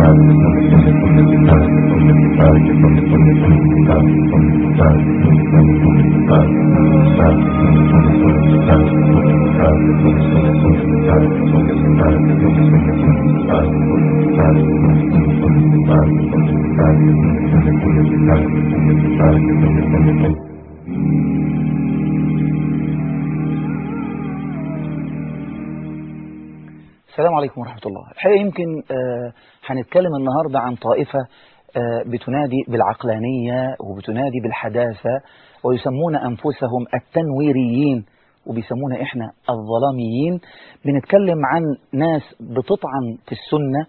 السلام عليكم ورحمة الله الحقيقة يمكن آه، هنتكلم النهاردة عن طائفة آه، بتنادي بالعقلانية وبتنادي بالحداثة ويسمون أنفسهم التنويريين وبيسمونا إحنا الظلاميين بنتكلم عن ناس بتطعن في السنة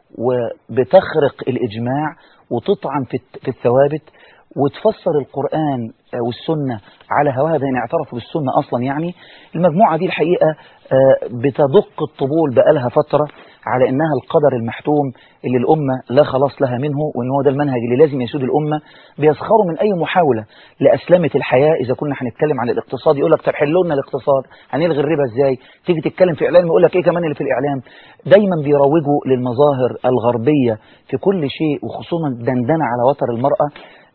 وبتخرق الإجماع وتطعن في الت- في الثوابت وتفسر القرآن والسنة على هواها ده إن اعترفوا بالسنة أصلا يعني المجموعة دي الحقيقة آه، بتدق الطبول بقالها فترة على إنها القدر المحتوم اللي الأمة لا خلاص لها منه وإن هو ده المنهج اللي لازم يسود الأمة بيسخروا من أي محاولة لأسلمة الحياة إذا كنا هنتكلم عن الاقتصاد يقول لك طب حلوا لنا الاقتصاد هنلغي الربا إزاي تيجي تتكلم في إعلام يقول لك إيه كمان اللي في الإعلام دايما بيروجوا للمظاهر الغربية في كل شيء وخصوصا دندنة على وتر المرأة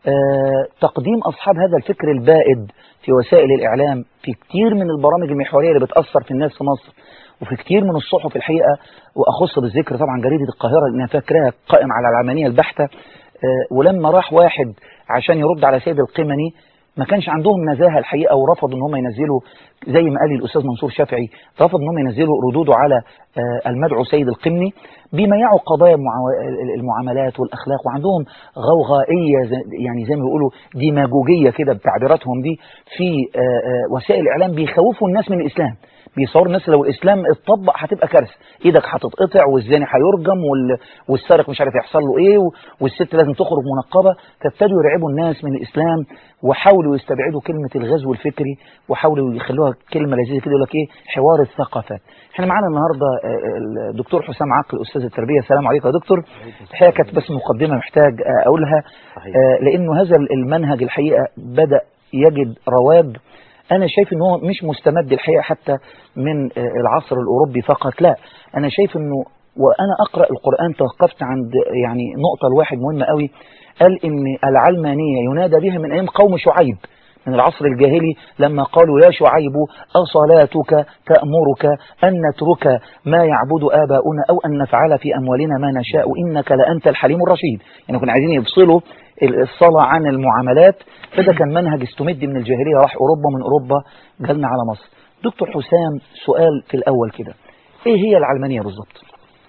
آه، تقديم أصحاب هذا الفكر البائد في وسائل الإعلام في كتير من البرامج المحورية اللي بتأثر في الناس في مصر وفي كتير من الصحف الحقيقة وأخص بالذكر طبعا جريدة القاهرة لأنها فاكراها قائم على العلمانية البحتة آه، ولما راح واحد عشان يرد على سيد القمني ما كانش عندهم نزاهة الحقيقة ورفضوا ان هم ينزلوا زي ما قال الأستاذ منصور شافعي رفضوا ان هم ينزلوا ردوده على آه، المدعو سيد القمني بيميعوا قضايا المعا- المعاملات والأخلاق وعندهم غوغائية زي- يعني زي ما بيقولوا ديماجوجية كده بتعبيراتهم دي في آه، آه، وسائل الإعلام بيخوفوا الناس من الإسلام بيصوروا الناس لو الإسلام اتطبق هتبقى كارثة إيدك هتتقطع والزاني هيرجم وال- والسارق مش عارف يحصل له إيه و- والست لازم تخرج منقبة فابتدوا يرعبوا الناس من الإسلام وحاولوا يستبعدوا كلمة الغزو الفكري وحاولوا يخلوها كلمة لذيذة كده يقول لك إيه حوار الثقافات احنا معانا النهاردة آه، الدكتور حسام عقل أستاذ التربية السلام عليكم يا دكتور الحقيقة كانت بس مقدمة محتاج آه، أقولها صحيح. آه، لأنه هذا المنهج الحقيقة بدأ يجد رواج أنا شايف أنه هو مش مستمد الحقيقة حتى من آه، العصر الأوروبي فقط لا أنا شايف أنه وأنا أقرأ القرآن توقفت عند يعني نقطة الواحد مهمة قوي قال إن العلمانية ينادى بها من أيام قوم شعيب من العصر الجاهلي لما قالوا يا شعيب أصلاتك تأمرك أن نترك ما يعبد آباؤنا أو أن نفعل في أموالنا ما نشاء إنك لأنت الحليم الرشيد يعني كنا عايزين يفصلوا الصلاة عن المعاملات فده كان منهج استمد من الجاهلية راح أوروبا من أوروبا جالنا على مصر دكتور حسام سؤال في الأول كده إيه هي العلمانية بالظبط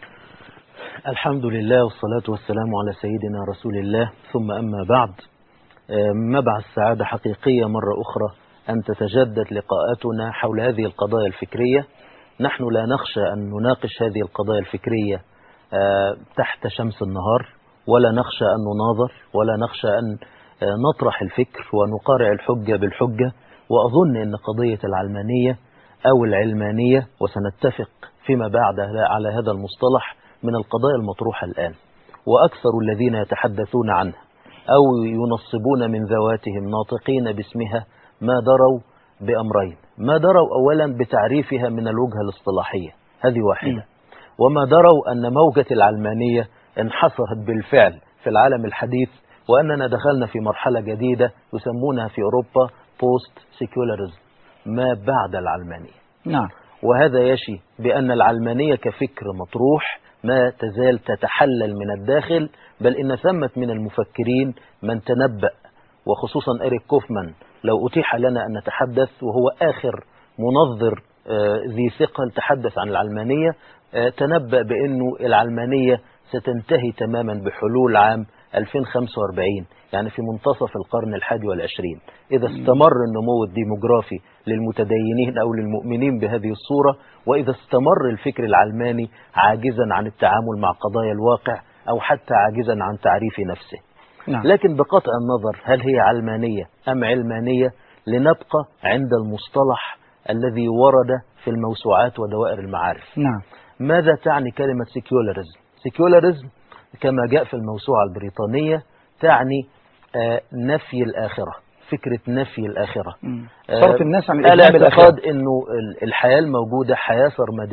الحمد لله والصلاة والسلام على سيدنا رسول الله ثم أما بعد آه، مبعث سعادة حقيقية مرة أخرى أن تتجدد لقاءاتنا حول هذه القضايا الفكرية نحن لا نخشى أن نناقش هذه القضايا الفكرية آه، تحت شمس النهار ولا نخشى أن نناظر ولا نخشى أن آه، نطرح الفكر ونقارع الحجة بالحجة وأظن أن قضية العلمانية أو العلمانية وسنتفق فيما بعد على هذا المصطلح من القضايا المطروحة الآن وأكثر الذين يتحدثون عنها أو ينصبون من ذواتهم ناطقين باسمها ما دروا بأمرين ما دروا أولا بتعريفها من الوجهة الاصطلاحية هذه واحدة وما دروا أن موجة العلمانية انحصرت بالفعل في العالم الحديث وأننا دخلنا في مرحلة جديدة يسمونها في أوروبا بوست سيكولاريزم ما بعد العلمانية نعم وهذا يشي بأن العلمانية كفكر مطروح ما تزال تتحلل من الداخل بل إن ثمة من المفكرين من تنبأ وخصوصا إريك كوفمان لو أتيح لنا أن نتحدث وهو آخر منظر آه، ذي ثقل تحدث عن العلمانية آه، تنبأ بأنه العلمانية ستنتهي تماما بحلول عام 2045 يعني في منتصف القرن الحادي والعشرين إذا استمر النمو الديموغرافي للمتدينين أو للمؤمنين بهذه الصورة وإذا استمر الفكر العلماني عاجزا عن التعامل مع قضايا الواقع أو حتى عاجزا عن تعريف نفسه نعم لكن بقطع النظر هل هي علمانية أم علمانية لنبقى عند المصطلح الذي ورد في الموسوعات ودوائر المعارف نعم ماذا تعني كلمة سيكولاريزم سيكولاريزم كما جاء في الموسوعة البريطانية تعني آه، نفي الآخرة فكرة نفي الآخرة مم. آه، صرف الناس عن الإسلام الاعتقاد بالآخرة انه ال- الحياة الموجودة حياة سرمدية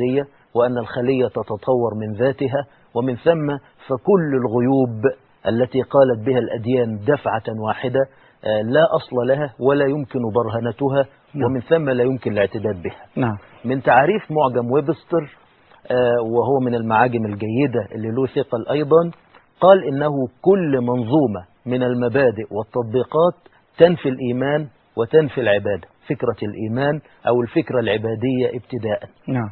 وأن الخلية تتطور من ذاتها ومن ثم فكل الغيوب التي قالت بها الأديان دفعة واحدة آه، لا أصل لها ولا يمكن برهنتها نعم. ومن ثم لا يمكن الاعتداد بها نعم من تعريف معجم ويبستر آه، وهو من المعاجم الجيدة اللي له ثقل أيضا قال إنه كل منظومة من المبادئ والتطبيقات تنفي الإيمان وتنفي العبادة فكرة الإيمان أو الفكرة العبادية ابتداء نعم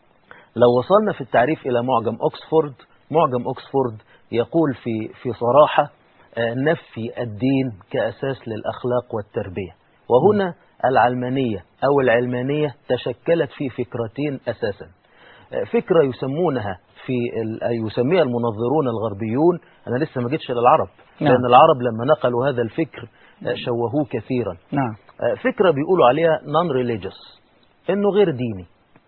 لو وصلنا في التعريف إلى معجم أكسفورد معجم أكسفورد يقول في في صراحة آه، نفي الدين كأساس للأخلاق والتربية وهنا العلمانية أو العلمانية تشكلت في فكرتين أساسا آه، فكرة يسمونها في ال- يسميها المنظرون الغربيون أنا لسه ما جيتش للعرب نعم. لأن العرب لما نقلوا هذا الفكر آه، شوهوه كثيرا نعم آه، فكرة بيقولوا عليها نون ريليجيوس انه غير ديني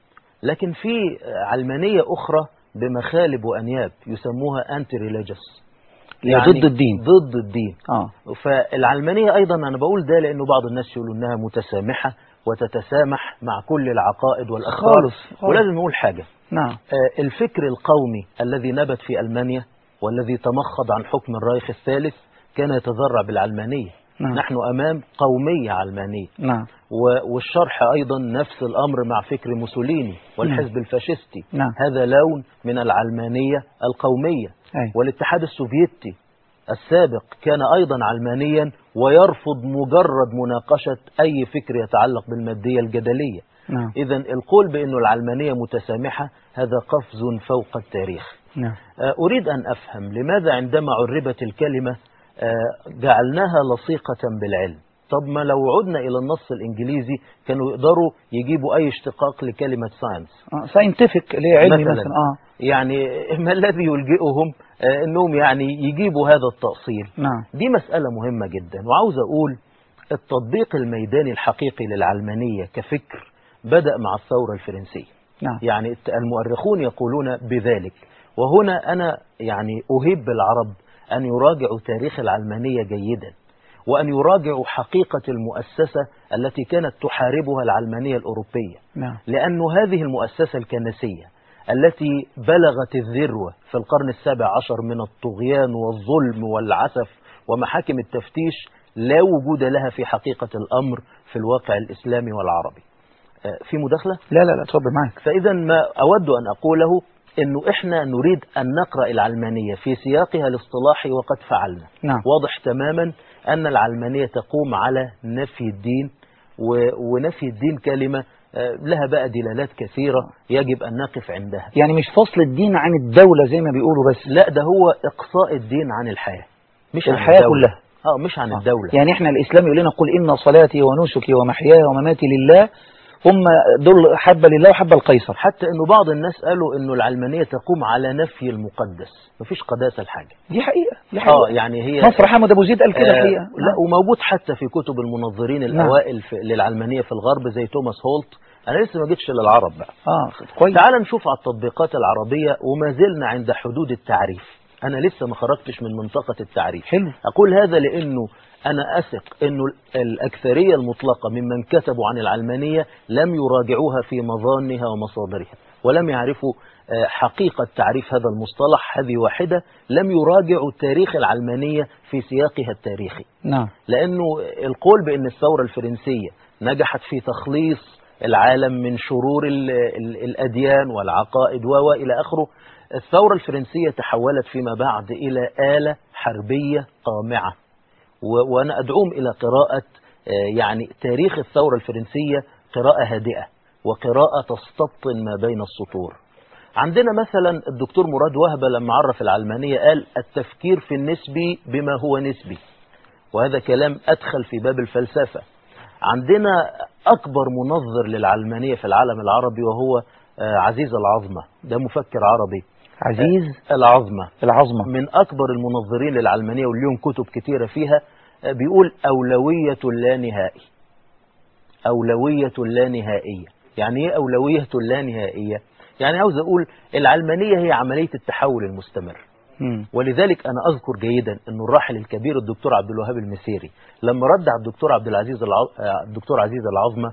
لكن في آه، علمانية اخرى بمخالب وانياب يسموها انتي ريليجيوس هي ضد الدين. ضد الدين اه فالعلمانية ايضا انا بقول ده لانه بعض الناس يقولوا انها متسامحة وتتسامح مع كل العقائد والافكار خالص، خالص. ولازم نقول حاجة نعم آه، الفكر القومي الذي نبت في ألمانيا والذي تمخض عن حكم الرايخ الثالث كان يتذرع بالعلمانية نعم. نحن أمام قومية علمانية نعم و- والشرح أيضا نفس الأمر مع فكر موسوليني والحزب الفاشستي نعم. هذا لون من العلمانية القومية أي. والاتحاد السوفيتي السابق كان أيضا علمانيا ويرفض مجرد مناقشة أي فكر يتعلق بالمادية الجدلية نعم إذا القول بأن العلمانية متسامحة هذا قفز فوق التاريخ نعم آه، أريد أن أفهم لماذا عندما عربت الكلمة آه، جعلناها لصيقة بالعلم طب ما لو عدنا إلى النص الإنجليزي كانوا يقدروا يجيبوا أي اشتقاق لكلمة ساينس ساينتفك اللي هي علمي مثلاً. مثلا اه يعني ما الذي يلجئهم آه، أنهم يعني يجيبوا هذا التأصيل نعم دي مسألة مهمة جدا وعاوز أقول التطبيق الميداني الحقيقي للعلمانية كفكر بدأ مع الثورة الفرنسية نعم يعني الت- المؤرخون يقولون بذلك وهنا أنا يعني أهب العرب أن يراجعوا تاريخ العلمانية جيدا وأن يراجعوا حقيقة المؤسسة التي كانت تحاربها العلمانية الأوروبية نعم لأن هذه المؤسسة الكنسية التي بلغت الذروة في القرن السابع عشر من الطغيان والظلم والعسف ومحاكم التفتيش لا وجود لها في حقيقة الأمر في الواقع الإسلامي والعربي آه، في مداخلة؟ لا لا لا اتفضل معاك فإذا ما أود أن أقوله أنه إحنا نريد أن نقرأ العلمانية في سياقها الاصطلاحي وقد فعلنا نعم واضح تماما أن العلمانية تقوم على نفي الدين و- ونفي الدين كلمة آه، لها بقى دلالات كثيرة يجب أن نقف عندها يعني مش فصل الدين عن الدولة زي ما بيقولوا بس لا ده هو إقصاء الدين عن الحياة مش عن الحياة الدولة. كلها. اه مش عن الدولة يعني احنا الاسلام يقول لنا قل ان صلاتي ونسكي ومحياي ومماتي لله هم دول حبة لله وحبة القيصر حتى انه بعض الناس قالوا انه العلمانية تقوم على نفي المقدس مفيش قداسة لحاجة دي حقيقة دي اه حقيقة يعني هي نصر حمد ابو زيد قال كده آه، الحقيقة لا وموجود حتى في كتب المنظرين الأوائل في للعلمانية في الغرب زي توماس هولت أنا لسه ما جيتش للعرب بقى اه كويس تعال نشوف على التطبيقات العربية وما زلنا عند حدود التعريف أنا لسه ما خرجتش من منطقة التعريف حلو أقول هذا لأنه أنا أثق أنه الأكثرية المطلقة ممن كتبوا عن العلمانية لم يراجعوها في مظانها ومصادرها ولم يعرفوا آه، حقيقة تعريف هذا المصطلح هذه واحدة لم يراجعوا تاريخ العلمانية في سياقها التاريخي نعم لأنه القول بأن الثورة الفرنسية نجحت في تخليص العالم من شرور ال ال الأديان والعقائد و و إلى آخره الثورة الفرنسية تحولت فيما بعد إلى آلة حربية قامعة و- وأنا أدعوم إلى قراءة آه، يعني تاريخ الثورة الفرنسية قراءة هادئة وقراءة تستبطن ما بين السطور عندنا مثلا الدكتور مراد وهبة لما عرف العلمانية قال التفكير في النسبي بما هو نسبي وهذا كلام أدخل في باب الفلسفة عندنا أكبر منظر للعلمانية في العالم العربي وهو آه، عزيز العظمة ده مفكر عربي عزيز آه، العظمة العظمة من أكبر المنظرين للعلمانية واللي لهم كتب كتيرة فيها آه، بيقول أولوية لا نهائي أولوية لا نهائية يعني إيه أولوية لا نهائية يعني عاوز أقول العلمانية هي عملية التحول المستمر مم. ولذلك أنا أذكر جيدا أن الراحل الكبير الدكتور عبد الوهاب المسيري لما رد على الدكتور عبد العزيز الع... آه، الدكتور عزيز العظمة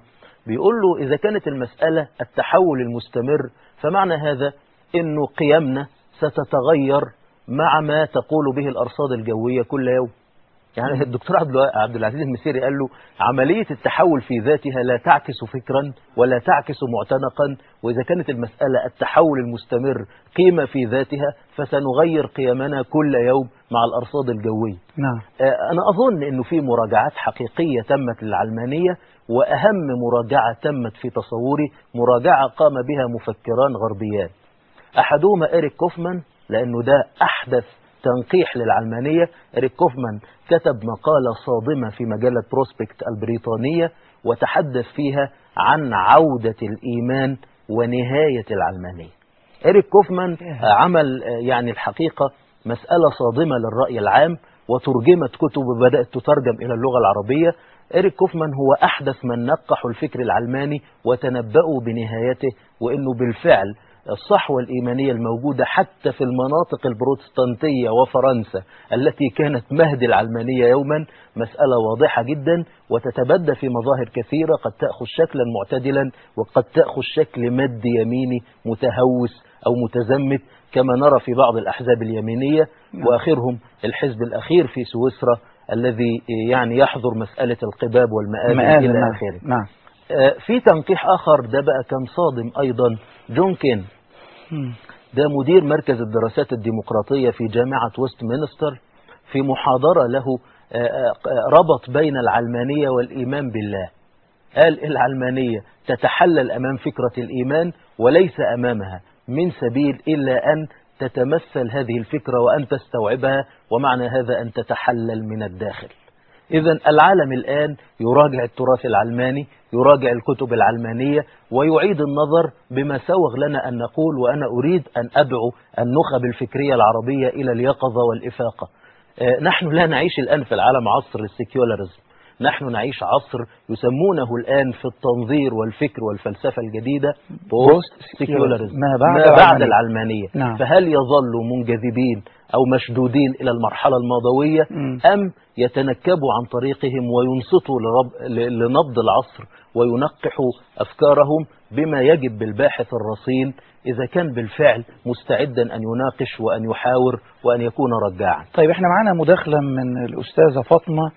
بيقول له إذا كانت المسألة التحول المستمر فمعنى هذا أنه قيمنا ستتغير مع ما تقول به الأرصاد الجوية كل يوم يعني الدكتور عبد الوا- عبد العزيز المسيري قال له عملية التحول في ذاتها لا تعكس فكرا ولا تعكس معتنقا وإذا كانت المسألة التحول المستمر قيمة في ذاتها فسنغير قيمنا كل يوم مع الأرصاد الجوية نعم آه، أنا أظن أنه في مراجعات حقيقية تمت للعلمانية وأهم مراجعة تمت في تصوري مراجعة قام بها مفكران غربيان أحدهما إريك كوفمان لأنه ده أحدث تنقيح للعلمانية إريك كوفمان كتب مقالة صادمة في مجلة بروسبكت البريطانية وتحدث فيها عن عودة الإيمان ونهاية العلمانية إريك كوفمان Yeah. آه، عمل آه، يعني الحقيقة مسألة صادمة للرأي العام وترجمت كتب وبدأت تترجم إلى اللغة العربية إريك كوفمان هو أحدث من نقحوا الفكر العلماني وتنبأوا بنهايته وإنه بالفعل الصحوة الإيمانية الموجودة حتى في المناطق البروتستانتية وفرنسا التي كانت مهد العلمانية يوما مسألة واضحة جدا وتتبدى في مظاهر كثيرة قد تأخذ شكلا معتدلا وقد تأخذ شكل مد يميني متهوس أو متزمت كما نرى في بعض الأحزاب اليمينية وآخرهم الحزب الأخير في سويسرا الذي يعني يحظر مسألة القباب والمآذن مآذن، إلى نعم. آخره نعم آه، في تنقيح آخر ده بقى كان صادم أيضا جون كين مم. ده مدير مركز الدراسات الديمقراطية في جامعة ويست مينستر في محاضرة له آه، آه، ربط بين العلمانية والإيمان بالله قال العلمانية تتحلل أمام فكرة الإيمان وليس أمامها من سبيل إلا أن تتمثل هذه الفكرة وأن تستوعبها ومعنى هذا أن تتحلل من الداخل إذا العالم الآن يراجع التراث العلماني يراجع الكتب العلمانية ويعيد النظر بما سوغ لنا أن نقول وأنا أريد أن أدعو النخب الفكرية العربية إلى اليقظة والإفاقة آه، نحن لا نعيش الآن في العالم عصر السيكولاريزم نحن نعيش عصر يسمونه الآن في التنظير والفكر والفلسفة الجديدة بوست سيكولاريزم ما بعد ما بعد العلمانية. العلمانية نعم. فهل يظلوا منجذبين أو مشدودين إلى المرحلة الماضوية مم. أم يتنكبوا عن طريقهم وينصتوا لرب... ل- لنبض العصر وينقحوا أفكارهم بما يجب بالباحث الرصين إذا كان بالفعل مستعدا أن يناقش وأن يحاور وأن يكون رجاعا طيب احنا معانا مداخلة من الأستاذة فاطمة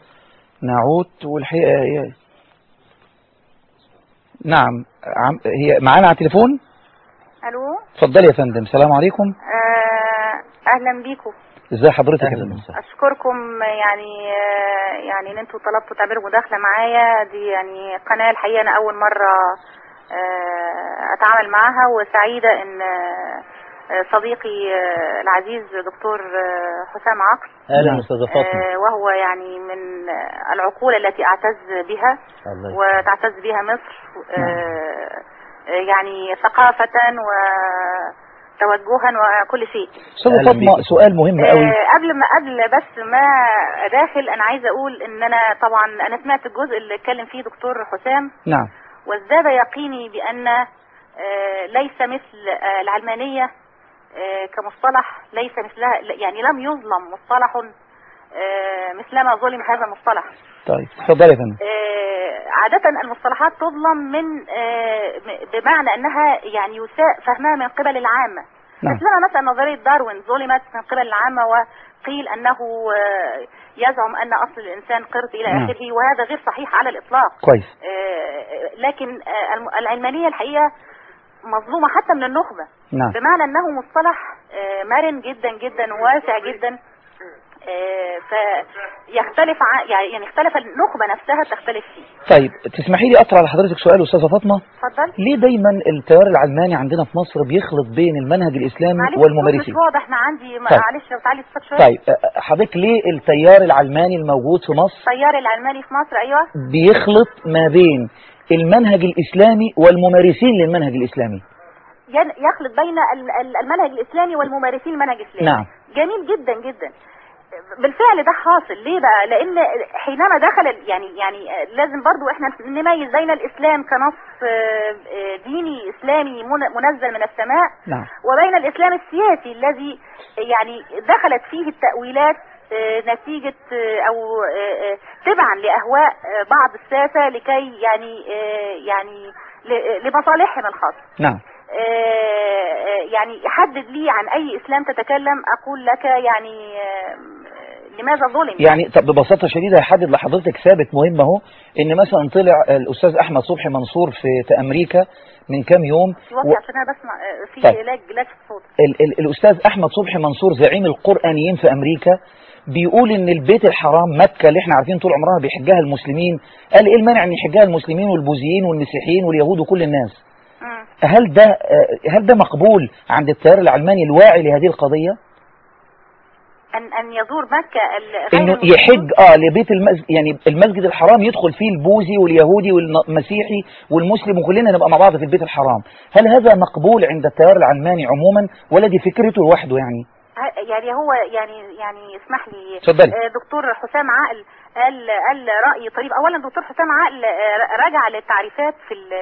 نعود والحقيقة هي نعم عم هي معانا على التليفون الو اتفضلي يا فندم السلام عليكم آه اهلا بيكم ازي حضرتك يا أهلا فندم وسهلا اشكركم يعني آه يعني ان انتوا طلبتوا تعملوا مداخله معايا دي يعني قناه الحقيقه انا اول مره آه اتعامل معاها وسعيده ان آه صديقي آه العزيز دكتور آه حسام عقل أهلا نعم. أستاذة فاطمة آه وهو يعني من آه العقول التي اعتز بها الله يسلمك. وتعتز بها مصر آه يعني ثقافة وتوجها وكل شيء أستاذة أهلا فاطمة بيك. سؤال مهم قوي آه، قبل ما قبل بس ما اداخل انا عايزه اقول ان انا طبعا انا سمعت الجزء اللي اتكلم فيه دكتور حسام نعم وازداد يقيني بان آه، ليس مثل آه، العلمانيه آه، كمصطلح ليس مثلها يعني لم يظلم مصطلح آه، مثلما ظلم هذا المصطلح طيب اتفضلي يا فندم آه، عادة المصطلحات تظلم من آه، م- بمعنى انها يعني يساء فهمها من قبل العامة نعم. مثلما مثلا نظرية داروين ظلمت من قبل العامة وقيل انه آه، يزعم ان اصل الانسان قرد الى نعم. اخره وهذا غير صحيح على الاطلاق كويس آه، لكن آه، الم- العلمانية الحقيقة مظلومة حتى من النخبة نعم بمعنى انه مصطلح آه، مرن جدا جدا وواسع جدا آه، فيختلف ع- يعني يختلف النخبة نفسها تختلف فيه طيب تسمحي لي اطرح على حضرتك سؤال استاذه فاطمه اتفضل ليه دايما التيار العلماني عندنا في مصر بيخلط بين المنهج الاسلامي معلش والممارسين الصوت مش واضح انا عندي طيب. معلش لو تعلي الصوت شويه طيب أه، حضرتك ليه التيار العلماني الموجود في مصر التيار العلماني في مصر ايوه بيخلط ما بين المنهج الاسلامي والممارسين للمنهج الاسلامي ين- يخلط بين ال- ال- المنهج الاسلامي والممارسين المنهج الاسلامي نعم جميل جدا جدا بالفعل ده حاصل ليه بقى لان حينما دخل ال- يعني يعني لازم برضو احنا نميز بين الاسلام كنص آه، آه، ديني اسلامي من- منزل من السماء نعم وبين الاسلام السياسي الذي يعني دخلت فيه التأويلات آه، نتيجة آه، أو آه، آه، تبعا لأهواء آه، بعض الساسة لكي يعني آه، يعني ل- لمصالحهم الخاصة نعم آه، آه، يعني حدد لي عن أي إسلام تتكلم أقول لك يعني آه، لماذا ظلم يعني طب ببساطة شديدة هحدد لحضرتك ثابت مهم اهو ان مثلا طلع الاستاذ احمد صبحي منصور في, في امريكا من كام يوم في وقت و... عشان أنا بسمع آه، في طيب. علاج علاج في الصوت ال ال الاستاذ احمد صبحي منصور زعيم القرآنيين في امريكا بيقول ان البيت الحرام مكة اللي احنا عارفين طول عمرها بيحجها المسلمين قال ايه المانع ان يحجها المسلمين والبوذيين والمسيحيين واليهود وكل الناس مم. هل ده آه، هل ده مقبول عند التيار العلماني الواعي لهذه القضية أن أن يزور مكة ال- غير انه المسلمين؟ يحج اه لبيت المسجد يعني المسجد الحرام يدخل فيه البوذي واليهودي والمسيحي والمسلم وكلنا نبقى مع بعض في البيت الحرام هل هذا مقبول عند التيار العلماني عموما ولا دي فكرته لوحده يعني ه- يعني هو يعني يعني اسمح لي اتفضلي. آه، دكتور حسام عقل قال قال رأي طريف اولا دكتور حسام عقل آه، رجع للتعريفات في ال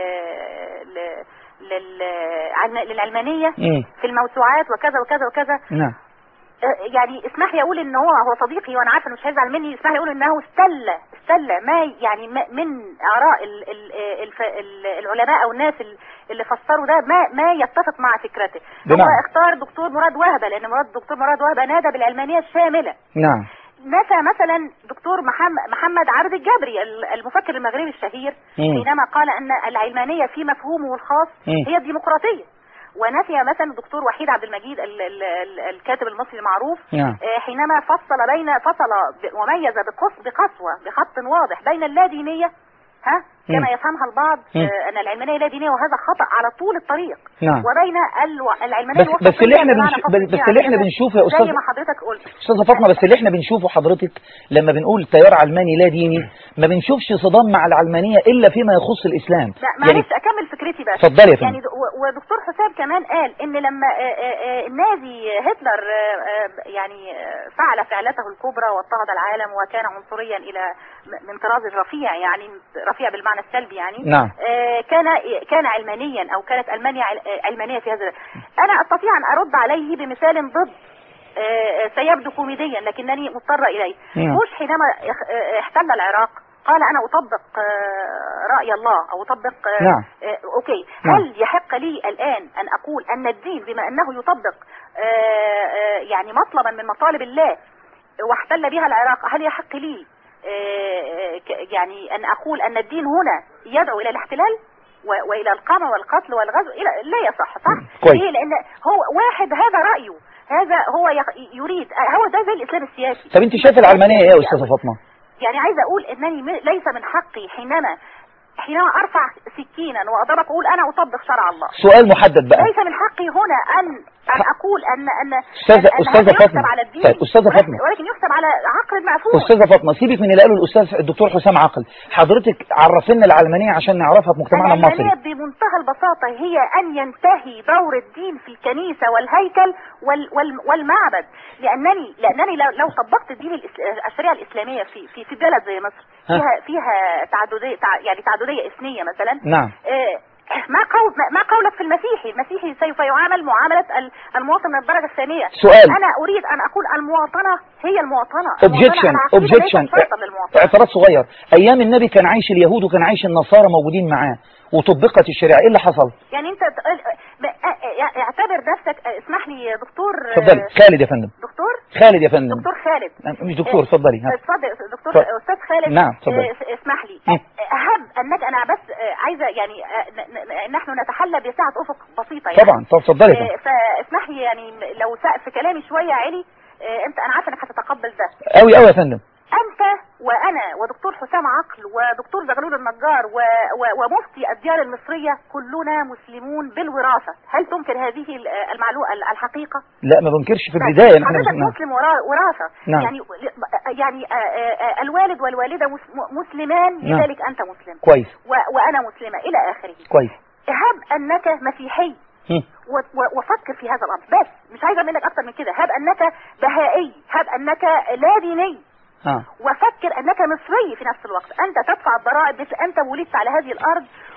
ل- لل عن- للعلمانية امم في الموسوعات وكذا وكذا وكذا نعم آه، يعني اسمح لي اقول ان هو هو صديقي وانا عارفه انه مش هيزعل مني اسمح لي اقول انه استل استل ما يعني ما- من اراء ال ال الف ال العلماء او الناس ال- اللي فسروا ده ما ما يتفق مع فكرته هو بمعنى؟ اختار دكتور مراد وهبه لان مراد دكتور مراد وهبه نادى بالعلمانيه الشامله نعم نفى مثلا دكتور محمد محمد عبد الجبري ال- المفكر المغربي الشهير مم. حينما قال ان العلمانيه في مفهومه الخاص مم. هي الديمقراطيه ونفي مثلا الدكتور وحيد عبد المجيد ال- ال- ال- الكاتب المصري المعروف نعم آه، حينما فصل بين فصل ب- وميز بقص بقسوة بخط واضح بين اللادينية ها كما مم. يفهمها البعض مم. آه، ان العلمانية لا دينية وهذا خطأ على طول الطريق نعم وبين الو- العلمانية بس بس اللي احنا بمعنى بنش... فصل بس الدين اللي احنا عن بنشوفه يا زي استاذ ما حضرتك قلت استاذه فاطمه بس اللي احنا بنشوفه حضرتك لما بنقول تيار علماني لا ديني ما بنشوفش صدام مع العلمانيه الا فيما يخص الاسلام لا يعني معلش اكمل فكرتي بس اتفضلي يا فندم. يعني د- و- ودكتور حسام كمان قال ان لما آه، آه، آه، النازي هتلر آه، آه، يعني آه، فعل فعلته الكبرى واضطهد العالم وكان عنصريا الى م- من طراز الرفيع يعني رفيع بالمعنى السلبي يعني نعم. آه، كان كان علمانيا او كانت المانيا عل- آه، علمانيه في هذا انا استطيع ان ارد عليه بمثال ضد آه، آه، سيبدو كوميديا لكنني مضطره اليه نعم. بوش حينما اخ- آه، احتل العراق قال انا اطبق آه، راي الله او اطبق آه، نعم. آه، اوكي نعم. هل يحق لي الان ان اقول ان الدين بما انه يطبق آه، آه، يعني مطلبا من مطالب الله واحتل بها العراق هل يحق لي آه، آه، ك- يعني ان اقول ان الدين هنا يدعو الى الاحتلال و- والى القمع والقتل والغزو الى لا يصح صح كويس. ليه لان هو واحد هذا رايه هذا هو يق- يريد آه، هو ده زي الاسلام السياسي طب انت شايف العلمانيه ايه يا استاذه فاطمه يعني عايزه اقول انني م- ليس من حقي حينما حينما ارفع سكينا واضربك واقول انا اطبق شرع الله سؤال محدد بقى ليس من حقي هنا ان ان اقول ان ان أستاذة- أن- أن أستاذة هذا يحسب فاطمة. على الدين طيب، أستاذة ولكن- فاطمة. ولكن يحسب على عقل مأفول استاذه فاطمه سيبك من اللي قاله الاستاذ الدكتور حسام عقل حضرتك عرفنا العلمانيه عشان نعرفها في مجتمعنا العلمانية المصري بمنتهى البساطة هي أن ينتهي دور الدين في الكنيسة والهيكل وال وال والمعبد لأنني لأنني لو, لو طبقت الدين الإس- الشريعة الإسلامية في في في بلد زي مصر ها. فيها فيها تعددية تع يعني تعددية إثنية مثلا نعم آه، ما قول ما- ما قولك في المسيحي المسيحي سوف يعامل معاملة ال- المواطن من الدرجة الثانية سؤال. أنا أريد أن أقول المواطنة هي المواطنة اوبجيكشن المواطنة العقيدة ليست اوبجيكشن شرطا للمواطنة اعتراض صغير ايام النبي كان عايش اليهود وكان عايش النصارى موجودين معاه وطبقت الشريعه ايه اللي حصل يعني انت تقول- ب- اه- اعتبر نفسك اه، اسمح لي يا دكتور اه، اتفضلي خالد يا فندم دكتور خالد يا فندم دكتور خالد مش دكتور اتفضلي ها. اتفضل دكتور اتفضل. استاذ خالد نعم، اتفضلي. اه، اسمح لي مم. هب انك انا بس اه، عايزه يعني اه، ن- ن- نحن نتحلى بسعه افق بسيطه يعني طبعا طب اتفضلي يا اه، فندم فاسمح لي يعني لو سقف كلامي شويه عالي اه، انت انا عارفه انك هتتقبل ده قوي قوي يا فندم انت وانا ودكتور حسام عقل ودكتور زغلول النجار و... و... ومفتي الديار المصرية كلنا مسلمون بالوراثة هل تنكر هذه ال- المعلومة الحقيقة لا ما بنكرش في البدايه ان احنا حضرتك مسلمين مسلم ورا- وراثة نعم. يعني يعني آه، آه، آه، الوالد والوالدة مس- مسلمان نعم. لذلك انت مسلم كويس و... وانا مسلمة الى اخره كويس هب انك مسيحي هم. و- و- وفكر في هذا الامر بس مش عايزه منك اكتر من كده هب انك بهائي هب انك لا ديني ها وفكر انك مصري في نفس الوقت انت تدفع الضرائب مثل انت ولدت على هذه الارض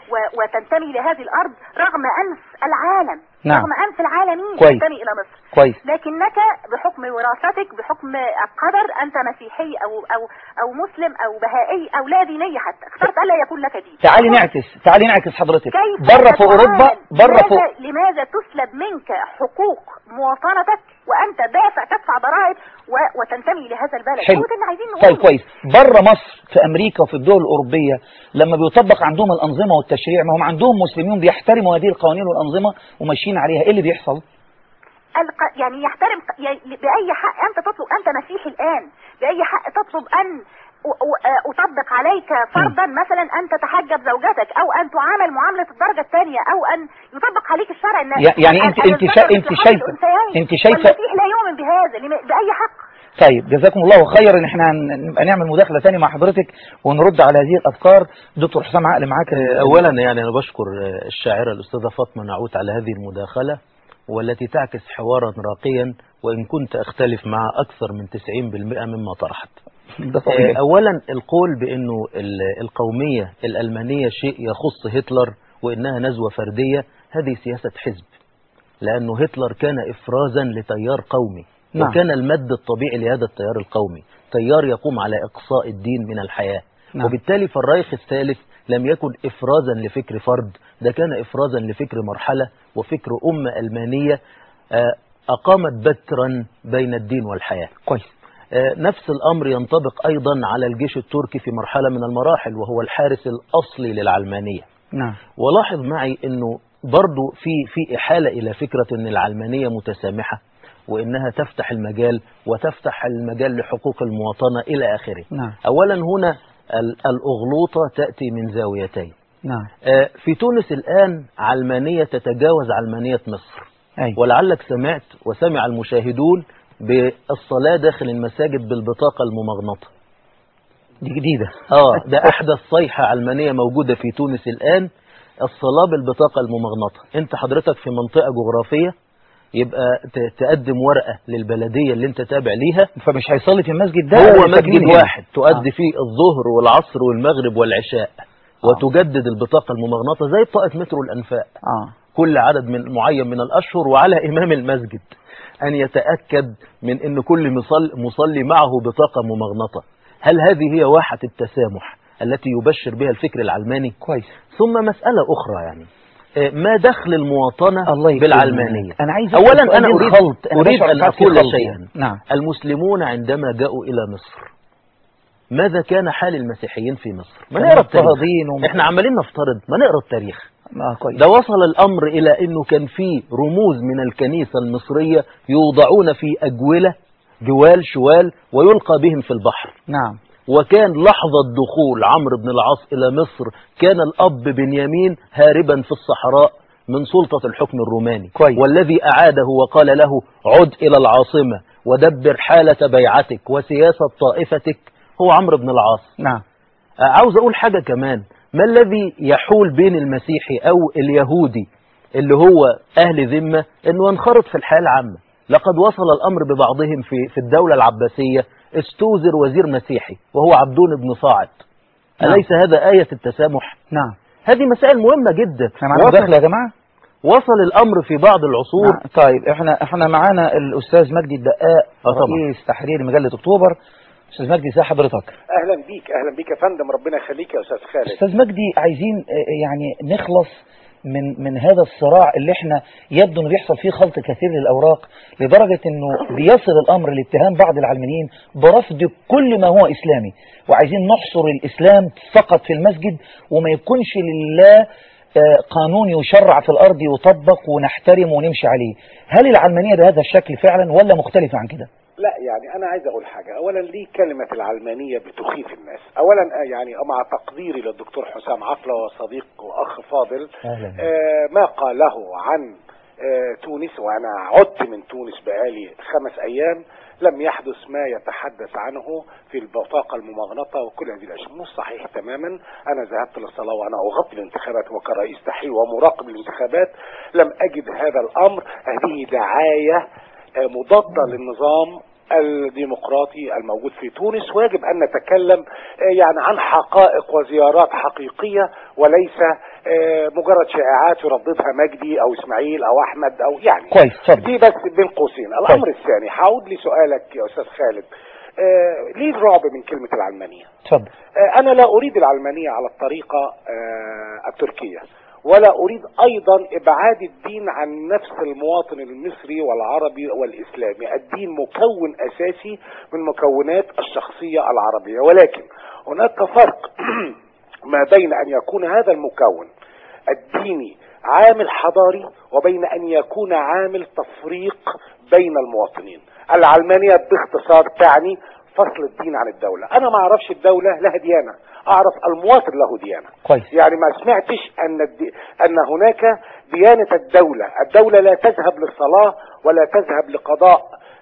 و- وتنتمي لهذه الارض رغم انف العالم نعم. رغم انف العالمين كويس. تنتمي الى مصر كويس لكنك بحكم وراثتك بحكم القدر انت مسيحي او او او مسلم او بهائي او لا ديني حتى اخترت الا يكون لك دين تعالي نعكس تعالي نعكس حضرتك كيف بره في تتعامل؟ اوروبا بره في لماذا, لماذا تسلب منك حقوق مواطنتك وانت دافع تدفع ضرائب و- وتنتمي لهذا البلد حلو. هو ده اللي عايزين نقوله طيب كويس بره مصر في امريكا وفي الدول الاوروبيه لما بيطبق عندهم الانظمه والتشريع ما هم عندهم مسلمين بيحترموا هذه القوانين والانظمه وماشيين عليها ايه اللي بيحصل الق... يعني يحترم يعني بأي حق أنت تطلب أنت مسيحي الآن بأي حق تطلب أن أ- أ- أطبق عليك فرضا مثلا أن تتحجب زوجتك أو أن تعامل معاملة الدرجة الثانية أو أن يطبق عليك الشرع إن يع- يعني أنت- أن أنت الذكر شا- مثل أنت حظ شايفة- الأنثيين. أنت شايفة- والمسيح لا يؤمن بهذا لم- بأي حق طيب جزاكم الله خير ان احنا هن- نبقى نعمل مداخله ثانيه مع حضرتك ونرد على هذه الافكار دكتور حسام عقل معاك اولا يعني انا بشكر آه، الشاعره الاستاذه فاطمه نعوت على هذه المداخله والتي تعكس حوارا راقيا وان كنت اختلف مع اكثر من 90% مما طرحت ده آه، طبيعي اولا القول بانه ال- القوميه الالمانيه شيء يخص هتلر وانها نزوه فرديه هذه سياسه حزب لانه هتلر كان افرازا لتيار قومي نعم. وكان المد الطبيعي لهذا التيار القومي تيار يقوم على اقصاء الدين من الحياه نعم. وبالتالي فالرايخ الثالث لم يكن افرازا لفكر فرد ده كان افرازا لفكر مرحله وفكر امه المانيه آه، اقامت بترا بين الدين والحياه كويس آه، نفس الأمر ينطبق أيضا على الجيش التركي في مرحلة من المراحل وهو الحارس الأصلي للعلمانية نعم ولاحظ معي أنه برضو في في إحالة إلى فكرة أن العلمانية متسامحة وإنها تفتح المجال وتفتح المجال لحقوق المواطنة إلى آخره نعم أولا هنا ال- الأغلوطة تأتي من زاويتين نعم آه، في تونس الآن علمانية تتجاوز علمانية مصر ايوه ولعلك سمعت وسمع المشاهدون بالصلاة داخل المساجد بالبطاقة الممغنطة دي جديده اه ده احدث صيحة علمانية موجودة في تونس الان الصلاة بالبطاقة الممغنطة انت حضرتك في منطقة جغرافية يبقى ت- تقدم ورقة للبلدية اللي انت تابع ليها فمش هيصلي في المسجد ده هو ولا ساكنين مسجد هنا؟ واحد تؤدي فيه الظهر والعصر والمغرب والعشاء وتجدد البطاقة الممغنطة زي بطاقة مترو الأنفاق اه كل عدد من معين من الأشهر وعلى إمام المسجد أن يتأكد من أن كل مصلي, مصلي معه بطاقة ممغنطة هل هذه هي واحة التسامح التي يبشر بها الفكر العلماني كويس ثم مسألة أخرى يعني آه، ما دخل المواطنة الله يكرمك. بالعلمانية انا عايز أولا أنا أسأل أريد, خلط. أنا أريد بشعر أن ساعات في أقول خلط شيئا يعني. نعم المسلمون عندما جاءوا إلى مصر ماذا كان حال المسيحيين في مصر ما كانوا نقرا التاريخ مضطهدين وم- احنا عمالين نفترض ما نقرا التاريخ اه كويس ده وصل الأمر إلى أنه كان في رموز من الكنيسة المصرية يوضعون في أجولة جوال شوال ويلقى بهم في البحر نعم وكان لحظة دخول عمرو بن العاص إلى مصر كان الأب بنيامين هاربا في الصحراء من سلطة الحكم الروماني كويس. والذي أعاده وقال له عد إلى العاصمة ودبر حالة بيعتك وسياسة طائفتك هو عمرو بن العاص نعم عاوز أقول حاجة كمان ما الذي يحول بين المسيحي أو اليهودي اللي هو أهل ذمة أنه ينخرط في الحياة العامة لقد وصل الأمر ببعضهم في, في الدولة العباسية استوزر وزير مسيحي وهو عبدون بن صاعد نعم. أليس هذا آية التسامح نعم هذه مسائل مهمة جدا احنا معانا وصل, مداخله يا جماعه وصل الأمر في بعض العصور نعم. طيب احنا احنا معانا الاستاذ مجدي الدقاق آه طبعا. رئيس تحرير مجله اكتوبر استاذ مجدي ازي حضرتك اهلا بيك اهلا بيك يا فندم ربنا يخليك يا استاذ خالد استاذ مجدي عايزين آه، يعني نخلص من من هذا الصراع اللي احنا يبدو انه بيحصل فيه خلط كثير للاوراق لدرجه انه بيصل الامر لاتهام بعض العلمانيين برفض كل ما هو اسلامي وعايزين نحصر الاسلام فقط في المسجد وما يكونش لله آه، قانون يشرع في الارض يطبق ونحترمه ونمشي عليه هل العلمانيه بهذا الشكل فعلا ولا مختلفه عن كده لا يعني انا عايز اقول حاجه اولا ليه كلمه العلمانيه بتخيف الناس اولا آه، يعني مع تقديري للدكتور حسام عفله وصديق واخ فاضل أهلاً. آه ما قاله عن آه تونس وانا عدت من تونس بقالي خمس ايام لم يحدث ما يتحدث عنه في البطاقة الممغنطة وكل هذه الأشياء مش صحيح تماما أنا ذهبت للصلاة وأنا أغطي الانتخابات وكرئيس تحرير ومراقب الانتخابات لم أجد هذا الأمر هذه دعاية آه، مضادة للنظام الديمقراطي الموجود في تونس ويجب أن نتكلم آه، يعني عن حقائق وزيارات حقيقية وليس آه، مجرد شائعات يرددها مجدي أو إسماعيل أو أحمد أو يعني كويس اتفضل دي بس بين قوسين الأمر الثاني هعود لسؤالك يا أستاذ خالد آه، ليه الرعب من كلمة العلمانية اتفضل آه، أنا لا أريد العلمانية على الطريقة آه، التركية ولا أريد أيضا إبعاد الدين عن نفس المواطن المصري والعربي والإسلامي الدين مكون أساسي من مكونات الشخصية العربية ولكن هناك فرق ما بين أن يكون هذا المكون الديني عامل حضاري وبين أن يكون عامل تفريق بين المواطنين العلمانية باختصار تعني فصل الدين عن الدولة أنا ما أعرفش الدولة لها ديانة أعرف المواطن له ديانة كويس يعني ما سمعتش أن الدي... أن هناك ديانة الدولة الدولة لا تذهب للصلاة ولا تذهب لقضاء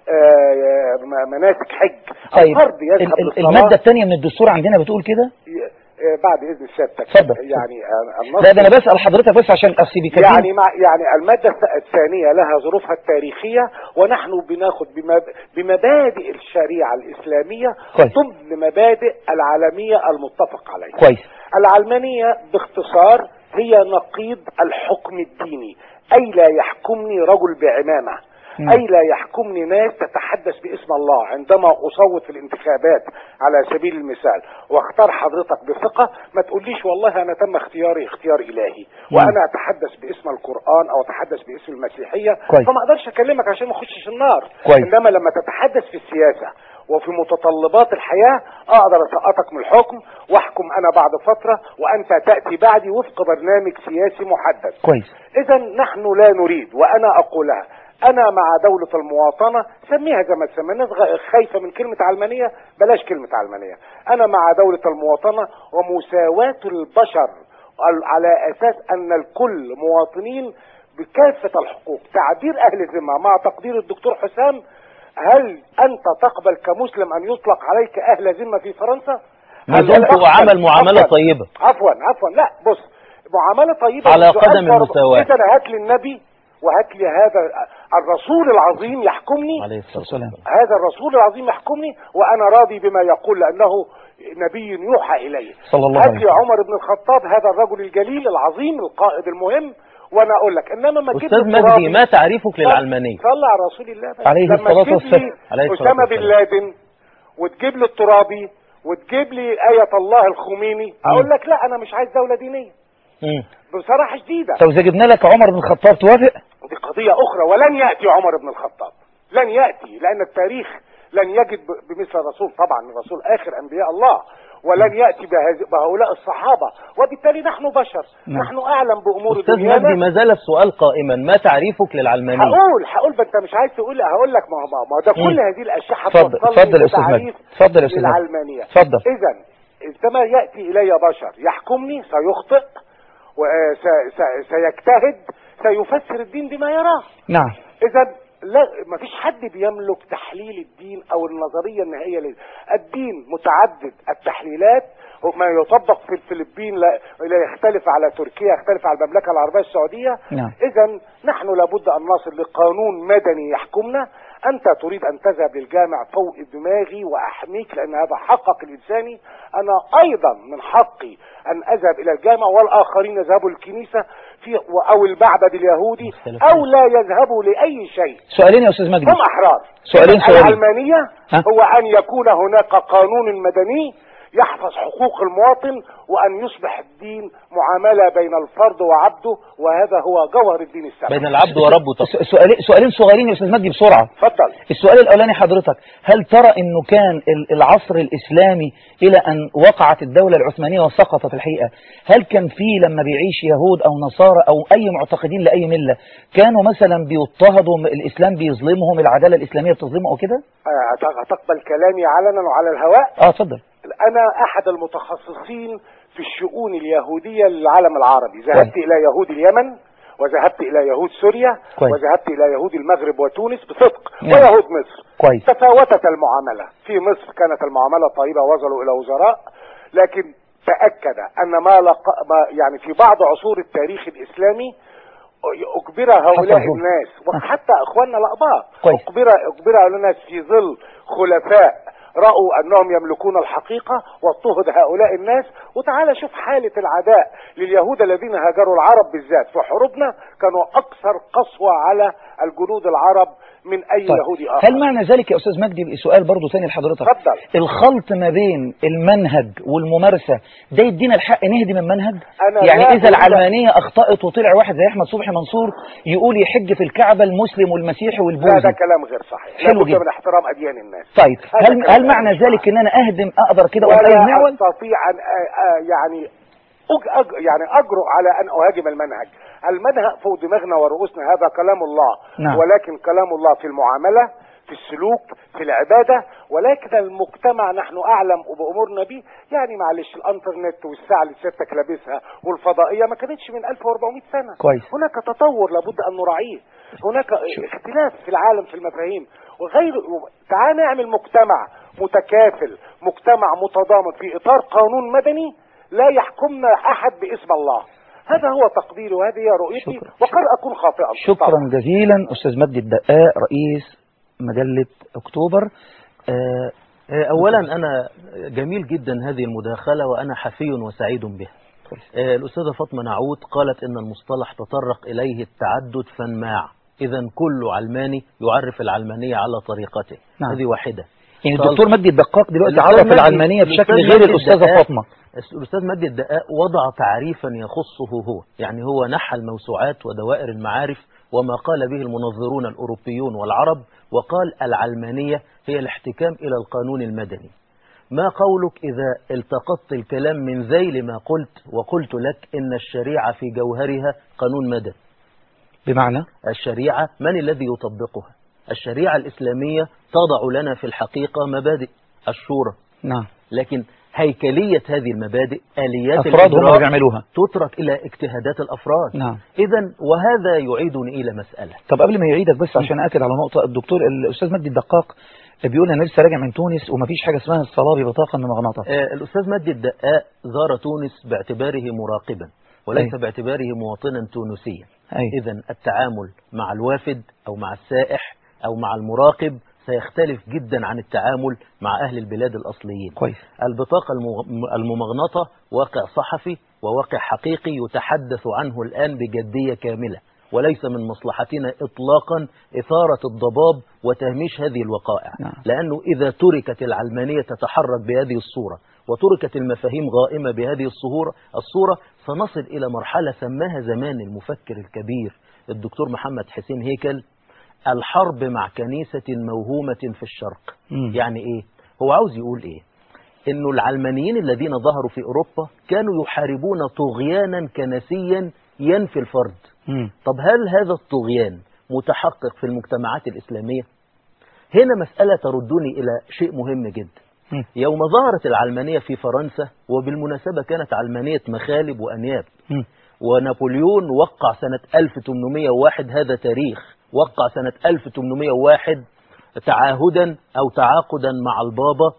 آه، م- مناسك حج طيب الفرد يذهب ال- ال- للصلاة المادة الثانية من الدستور عندنا بتقول كده ي- آه، بعد إذن سيادتك اتفضل. يعني آه، النص لا ده انا بسأل حضرتك بس عشان اصل بيكلمني يعني مع يعني المادة الث- الثانية لها ظروفها التاريخية ونحن بناخد بمب... بمبادئ الشريعة الإسلامية كويس. ضمن مبادئ العالمية المتفق عليها كويس العلمانية باختصار هي نقيض الحكم الديني أي لا يحكمني رجل بعمامة مم. أي لا يحكمني ناس تتحدث باسم الله عندما أصوت في الانتخابات على سبيل المثال واختار حضرتك بثقة ما تقوليش والله أنا تم اختياري اختيار إلهي مم. وأنا أتحدث باسم القرآن أو أتحدث باسم المسيحية كويس. فما أقدرش أكلمك عشان ما أخشش النار كويس. إنما لما تتحدث في السياسة وفي متطلبات الحياة أقدر أسقطك من الحكم وأحكم أنا بعد فترة وأنت تأتي بعدي وفق برنامج سياسي محدد كويس إذا نحن لا نريد وأنا أقولها أنا مع دولة المواطنة سميها زي ما تسمى الناس غ- خايفة من كلمة علمانية بلاش كلمة علمانية أنا مع دولة المواطنة ومساواة البشر ال- على أساس أن الكل مواطنين بكافة الحقوق تعبير أهل الذمة مع تقدير الدكتور حسام هل أنت تقبل كمسلم أن يطلق عليك أهل ذمة في فرنسا؟ ما هل دمت تقبل- وعمل معاملة عفواً. طيبة عفوا عفوا لا بص معاملة طيبة على والسؤال قدم فرض. المساواة. إذا هات لي النبي وهات لي هذا الرسول العظيم يحكمني عليه الصلاة والسلام. والسلام هذا الرسول العظيم يحكمني وأنا راضي بما يقول لأنه نبي يوحى إليه صلى الله هات عليه لي وسلم عمر بن الخطاب هذا الرجل الجليل العظيم القائد المهم وأنا أقول لك إنما ما تجيب أستاذ لي الترابي- مجدي ما تعريفك للعلمانية صلى على رسول الله بس. عليه لما الصلاة تجيب والسلام. لي عليه الصلاة أسامة بن والسلام. لادن وتجيب لي الترابي وتجيب لي آية الله الخميني أقول لك لا أنا مش عايز دولة دينية مم. بصراحة شديدة طب اذا جبنا لك عمر بن الخطاب توافق دي قضية أخرى ولن يأتي عمر بن الخطاب لن يأتي لأن التاريخ لن يجد ب- بمثل الرسول طبعا الرسول آخر أنبياء الله ولن يأتي بهذ- بهؤلاء الصحابة وبالتالي نحن بشر نعم. نحن أعلم بأمور أستاذ مجدي دنيانا ما زال السؤال قائما ما تعريفك للعلمانية هقول هقول ما انت مش عايز تقول هقول لك ما هو ما هو ده كل مم. هذه الاشياء اتفضل هتوصلني اتفضل يا استاذ لتعريف مجدي اتفضل يا استاذ مجدي للعلمانية اتفضل اذا عندما يأتي الي بشر يحكمني سيخطئ وسيجتهد سيفسر الدين بما يراه نعم اذا لا ما فيش حد بيملك تحليل الدين او النظريه النهائيه لل- الدين متعدد التحليلات ما يطبق في الفلبين لا, لا يختلف على تركيا يختلف على المملكه العربيه السعوديه نعم. اذا نحن لابد ان نصل لقانون مدني يحكمنا انت تريد ان تذهب للجامع فوق دماغي واحميك لان هذا حقك الانساني انا ايضا من حقي ان اذهب الى الجامع والاخرين يذهبوا للكنيسه في او المعبد اليهودي مختلف. او لا يذهبوا لاي شيء سؤالين يا استاذ مجدي هم احرار سؤالين سؤالين. العلمانيه ها؟ هو ان يكون هناك قانون مدني يحفظ حقوق المواطن وان يصبح الدين معامله بين الفرد وعبده وهذا هو جوهر الدين السماوي بين العبد وربه تقصد. س- سؤالين سؤالين صغيرين يا استاذ مجدي بسرعه اتفضل السؤال الاولاني حضرتك هل ترى انه كان ال- العصر الاسلامي الى ان وقعت الدوله العثمانيه وسقطت الحقيقه هل كان في لما بيعيش يهود او نصارى او اي معتقدين لاي مله كانوا مثلا بيضطهدوا م- الاسلام بيظلمهم العداله الاسلاميه بتظلمهم او كده آه، هت- هتقبل كلامي علنا وعلى الهواء اه اتفضل انا احد المتخصصين في الشؤون اليهوديه للعالم العربي ذهبت كويس. الى يهود اليمن وذهبت الى يهود سوريا كويس. وذهبت الى يهود المغرب وتونس بصدق نعم. ويهود مصر كويس تفاوتت المعاملة في مصر كانت المعاملة طيبة وصلوا إلى وزراء لكن تأكد أن ما, لق... ما يعني في بعض عصور التاريخ الإسلامي اجبر هؤلاء حصل ظلم. الناس وحتى اخواننا الاقباط كويس. اجبر اجبر هؤلاء الناس في ظل خلفاء رأوا أنهم يملكون الحقيقة واضطهد هؤلاء الناس وتعالى شوف حالة العداء لليهود الذين هاجروا العرب بالذات في حروبنا كانوا أكثر قسوة على الجنود العرب من أي طيب. يهودي آخر هل معنى ذلك يا أستاذ مجدي سؤال برضو تاني لحضرتك اتفضل. الخلط ما بين المنهج والممارسة ده يدينا الحق نهدم المنهج أنا يعني لا إذا أريد- العلمانية أخطأت وطلع واحد زي أحمد صبحي منصور يقول يحج في الكعبة المسلم والمسيحي لا والبوذي ده كلام غير صحيح حلو لابد جدا. من احترام أديان الناس طيب هذا هل كلام هل معنى غير ذلك ان انا اهدم اقدر كده ولا اقوم معول استطيع ان آه، آه، يعني أج أج يعني اجرؤ على ان اهاجم المنهج المنهج فوق دماغنا ورؤوسنا هذا كلام الله نعم. ولكن كلام الله في المعامله في السلوك في العباده ولكن المجتمع نحن اعلم بامورنا به يعني معلش الانترنت والساعه اللي سيادتك لابسها والفضائيه ما كانتش من 1400 سنه كويس. هناك تطور لابد ان نراعيه هناك اختلاف في العالم في المفاهيم وغير تعال نعمل مجتمع متكافل مجتمع متضامن في اطار قانون مدني لا يحكمنا احد باسم الله هذا هو تقديري وهذه هي رؤيتي شكرا. وقد اكون خاطئا شكرا جزيلا استاذ مجدي الدقاق رئيس مجله اكتوبر آه آه، أولا أنا جميل جدا هذه المداخلة وأنا حفي وسعيد بها كويس. آه، الأستاذة فاطمة نعود قالت إن المصطلح تطرق إليه التعدد فانماع إذا كل علماني يعرف العلمانية على طريقته نعم. هذه واحدة يعني طال- الدكتور مجدي الدقاق دلوقتي الأستاذ عرف مجدي- العلمانيه بشكل الأستاذ غير مجدي الاستاذه الدقاق فاطمه الأستاذ مجدي الدقاق وضع تعريفا يخصه هو يعني هو نحى الموسوعات ودوائر المعارف وما قال به المنظرون الأوروبيون والعرب وقال العلمانية هي الاحتكام إلى القانون المدني ما قولك إذا التقطت الكلام من ذيل ما قلت وقلت لك إن الشريعة في جوهرها قانون مدني بمعنى الشريعة من الذي يطبقها الشريعة الإسلامية تضع لنا في الحقيقة مبادئ الشورى نعم لكن هيكلية هذه المبادئ آليات افراد هم اللي الإجراء بيعملوها تترك إلى اجتهادات الأفراد نعم إذا وهذا يعيدني إلى مسألة طب قبل ما يعيدك بس عشان اكد على نقطه الدكتور الاستاذ مجدي الدقاق بيقول انا لسه راجع من تونس ومفيش حاجه اسمها الصلاه ببطاقه من مغناطه آه الأستاذ مجدي الدقاق زار تونس باعتباره مراقبا وليس أي. باعتباره مواطنا تونسيا اي إذا التعامل مع الوافد أو مع السائح أو مع المراقب سيختلف جدا عن التعامل مع أهل البلاد الأصليين كويس البطاقة المغ- الممغنطة واقع صحفي وواقع حقيقي يتحدث عنه الآن بجدية كاملة وليس من مصلحتنا إطلاقا إثارة الضباب وتهميش هذه الوقائع نعم. لأنه إذا تركت العلمانية تتحرك بهذه الصورة وتركت المفاهيم غائمة بهذه الصورة الصورة سنصل إلى مرحلة سماها زمان المفكر الكبير الدكتور محمد حسين هيكل الحرب مع كنيسة موهومة في الشرق مم. يعني إيه هو عاوز يقول إيه إنه العلمانيين الذين ظهروا في أوروبا كانوا يحاربون طغيانا كنسيا ينفي الفرد مم. طب هل هذا الطغيان متحقق في المجتمعات الإسلامية هنا مسألة تردني إلى شيء مهم جدا مم. يوم ظهرت العلمانية في فرنسا وبالمناسبة كانت علمانية مخالب وأنياب مم. ونابليون وقع سنة 1801 هذا تاريخ وقع سنة 1801 تعاهدا أو تعاقدا مع البابا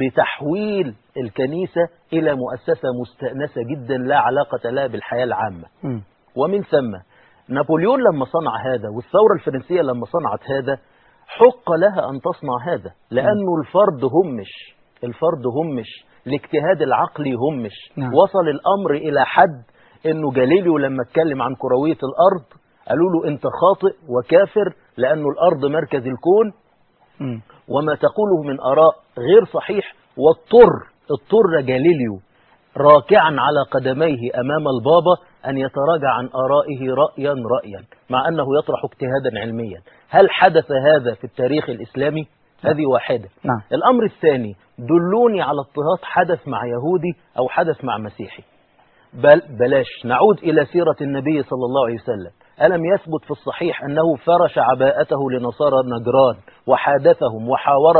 بتحويل الكنيسة إلى مؤسسة مستأنسة جدا لا علاقة لها بالحياة العامة مم. ومن ثم نابليون لما صنع هذا والثورة الفرنسية لما صنعت هذا حق لها أن تصنع هذا لأنه الفرد همش الفرد همش الاجتهاد العقلي همش نعم. وصل الأمر إلى حد أنه جاليليو لما اتكلم عن كروية الأرض قالوا له أنت خاطئ وكافر لأنه الأرض مركز الكون مم. وما تقوله من آراء غير صحيح واضطر اضطر جاليليو راكعا على قدميه أمام البابا أن يتراجع عن آرائه رأيا رأيا مع أنه يطرح اجتهادا علميا هل حدث هذا في التاريخ الإسلامي؟ هذه واحدة نعم الأمر الثاني دلوني على اضطهاد حدث مع يهودي أو حدث مع مسيحي بل بلاش نعود إلى سيرة النبي صلى الله عليه وسلم ألم يثبت في الصحيح أنه فرش عباءته لنصارى نجران وحادثهم وحاورهم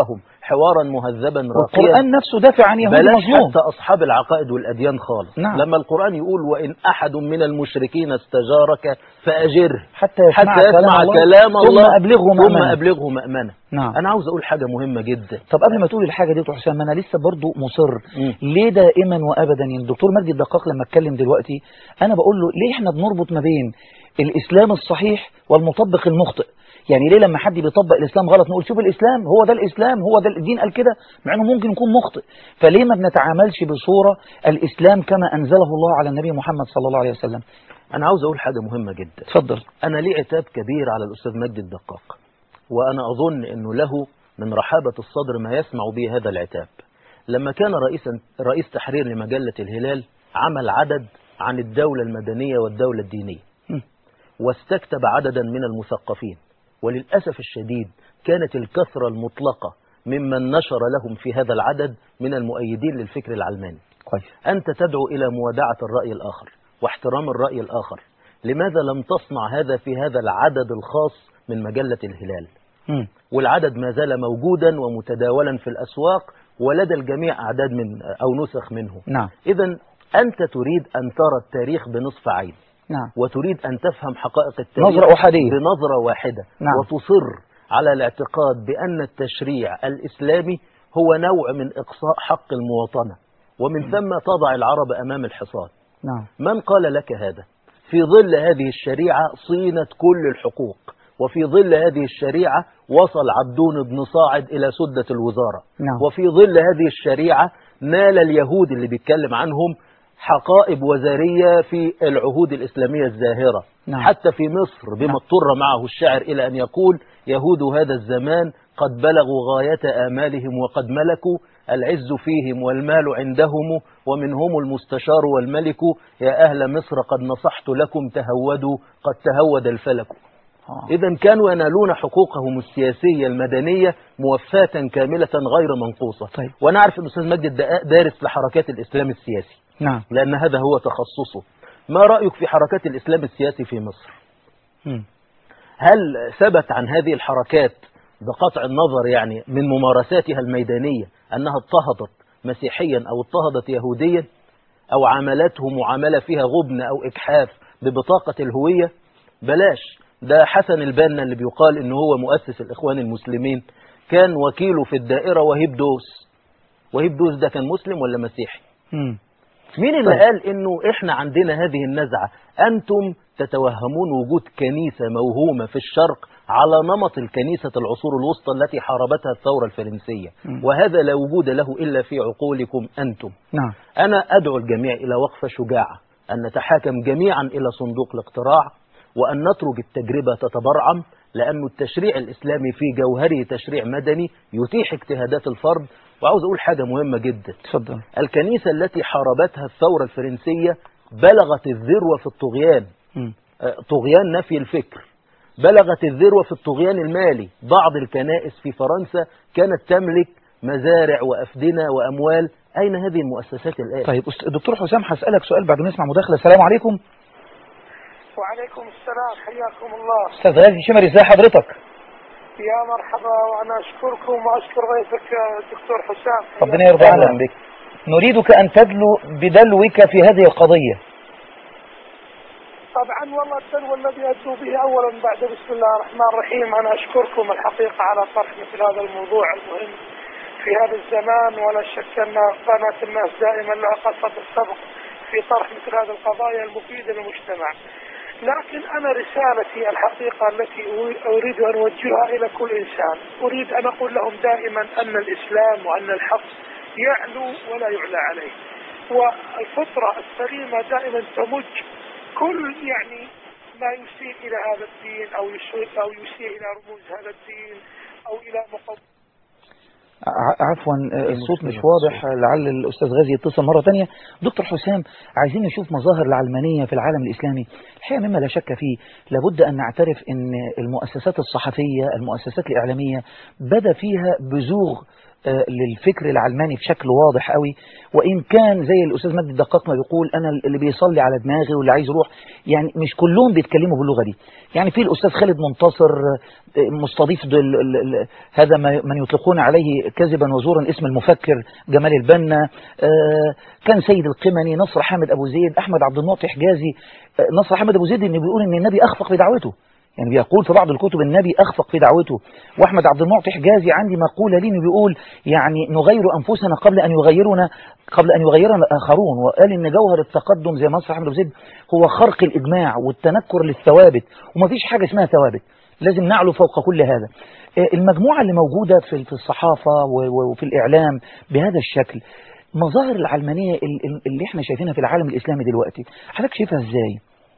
حوارا مهذبا راقيا والقرآن نفسه دافع عن يهود بلاش مظلوم حتى أصحاب العقائد والأديان خالص نعم. لما القرآن يقول وإن أحد من المشركين استجارك فأجره حتى يسمع, حتى يسمع الله كلام الله ثم أبلغه ثم مأمنة أبلغه مأمنة نعم أنا عاوز أقول حاجة مهمة جدا طب قبل ما تقول الحاجة دي يا دكتور حسام أنا لسه برضو مصر مم. ليه دائما وأبدا يعني الدكتور مجدي الدقاق لما اتكلم دلوقتي أنا بقول له ليه احنا بنربط ما بين الإسلام الصحيح والمطبق المخطئ يعني ليه لما حد بيطبق الإسلام غلط نقول شوف الإسلام هو ده الإسلام هو ده الدين قال كده مع أنه ممكن يكون مخطئ فليه ما بنتعاملش بصورة الإسلام كما أنزله الله على النبي محمد صلى الله عليه وسلم أنا عاوز أقول حاجة مهمة جدا اتفضل أنا لي عتاب كبير على الأستاذ مجدي الدقاق وأنا أظن أنه له من رحابة الصدر ما يسمع به هذا العتاب لما كان رئيسا رئيس تحرير لمجلة الهلال عمل عدد عن الدولة المدنية والدولة الدينية م. واستكتب عددا من المثقفين وللأسف الشديد كانت الكثرة المطلقة ممن نشر لهم في هذا العدد من المؤيدين للفكر العلماني كويس أنت تدعو إلى موادعة الرأي الآخر واحترام الرأي الآخر لماذا لم تصنع هذا في هذا العدد الخاص من مجلة الهلال مم. والعدد ما زال موجودا ومتداولا في الأسواق ولدى الجميع أعداد من أو نسخ منه نعم إذا أنت تريد أن ترى التاريخ بنصف عين نعم وتريد أن تفهم حقائق التاريخ نظرة أحادية بنظرة واحدة نعم. وتصر على الاعتقاد بأن التشريع الإسلامي هو نوع من إقصاء حق المواطنة ومن ثم تضع العرب أمام الحصان نعم من قال لك هذا في ظل هذه الشريعة صينت كل الحقوق وفي ظل هذه الشريعة وصل عبدون بن صاعد إلى سدة الوزارة نعم. وفي ظل هذه الشريعة نال اليهود اللي بيتكلم عنهم حقائب وزارية في العهود الإسلامية الزاهرة نعم. حتى في مصر بما اضطر معه الشاعر إلى أن يقول يهود هذا الزمان قد بلغوا غاية آمالهم وقد ملكوا العز فيهم والمال عندهم ومنهم المستشار والملك يا أهل مصر قد نصحت لكم تهودوا قد تهود الفلك آه. إذا كانوا ينالون حقوقهم السياسية المدنية موفاة كاملة غير منقوصة طيب. وأنا أعرف أن أستاذ مجد الدقاق دارس لحركات الإسلام السياسي نعم لأن هذا هو تخصصه ما رأيك في حركات الإسلام السياسي في مصر مم. هل ثبت عن هذه الحركات بقطع النظر يعني من ممارساتها الميدانية أنها اضطهدت مسيحيا أو اضطهدت يهوديا أو عاملته معاملة فيها غبن أو إجحاف ببطاقة الهوية بلاش ده حسن البنا اللي بيقال إنه هو مؤسس الإخوان المسلمين كان وكيله في الدائرة وهيب دوس وهيب دوس ده كان مسلم ولا مسيحي مم. مين اللي طيب. قال انه احنا عندنا هذه النزعة انتم تتوهمون وجود كنيسة موهومة في الشرق على نمط الكنيسة العصور الوسطى التي حاربتها الثورة الفرنسية مم. وهذا لا وجود له إلا في عقولكم أنتم نعم أنا أدعو الجميع إلى وقفة شجاعة أن نتحاكم جميعا إلى صندوق الاقتراع وأن نترك التجربة تتبرعم لأن التشريع الإسلامي في جوهره تشريع مدني يتيح اجتهادات الفرد وعاوز أقول حاجة مهمة جدا اتفضل الكنيسة التي حاربتها الثورة الفرنسية بلغت الذروة في الطغيان مم. آه، طغيان نفي الفكر بلغت الذروة في الطغيان المالي بعض الكنائس في فرنسا كانت تملك مزارع وأفدنة وأموال أين هذه المؤسسات الآن طيب أست- دكتور حسام هسألك سؤال بعد ما نسمع مداخلة السلام عليكم وعليكم السلام حياكم الله أستاذ غازي شمري ازي حضرتك يا مرحبا وانا اشكركم واشكر ضيفك الدكتور حسام ربنا يرضى عنك بك نريدك أن تدلو بدلوك في هذه القضية طبعا والله الدلو الذي ادعو به اولا بعد بسم الله الرحمن الرحيم انا اشكركم الحقيقه على طرح مثل هذا الموضوع المهم في هذا الزمان ولا شك ان قناه الناس دائما لها قصه السبق في طرح مثل هذه القضايا المفيده للمجتمع. لكن انا رسالتي الحقيقه التي اريد ان اوجهها الى كل انسان، اريد ان اقول لهم دائما ان الاسلام وان الحق يعلو ولا يعلى عليه. والفطره السليمه دائما تمج كل يعني ما يسيء الى هذا الدين او يسيء او يسيء الى رموز هذا الدين او الى مقومات ع- عفوا آه، الصوت مش واضح آه، لعل الأستاذ غازي يتصل مرة تانية دكتور حسام عايزين نشوف مظاهر العلمانية في العالم الإسلامي الحقيقة مما لا شك فيه لابد أن نعترف أن المؤسسات الصحفية المؤسسات الإعلامية بدا فيها بزوغ آه، للفكر العلماني بشكل واضح قوي وإن كان زي الأستاذ مجدي الدقاق ما بيقول أنا اللي بيصلي على دماغي واللي عايز يروح يعني مش كلهم بيتكلموا باللغة دي يعني في الأستاذ خالد منتصر آه، مستضيف دل ال- ال- هذا ما- من يطلقون عليه كذبا وزورا اسم المفكر جمال البنا آه، كان سيد القمني نصر حامد أبو زيد أحمد عبد المعطي حجازي آه، نصر حامد أبو زيد إنه بيقول إن النبي أخفق في دعوته يعني بيقول في بعض الكتب النبي أخفق في دعوته وأحمد عبد المعطي حجازي عندي مقولة لي إنه بيقول يعني نغير أنفسنا قبل أن يغيرنا قبل أن يغيرنا الآخرون وقال إن جوهر التقدم زي ما نصر حامد أبو زيد هو خرق الإجماع والتنكر للثوابت ومفيش حاجة اسمها ثوابت لازم نعلو فوق كل هذا آه، المجموعة اللي موجودة في في الصحافة و- و- وفي الإعلام بهذا الشكل مظاهر العلمانية ال- ال- اللي احنا شايفينها في العالم الإسلامي دلوقتي حضرتك شايفها ازاي؟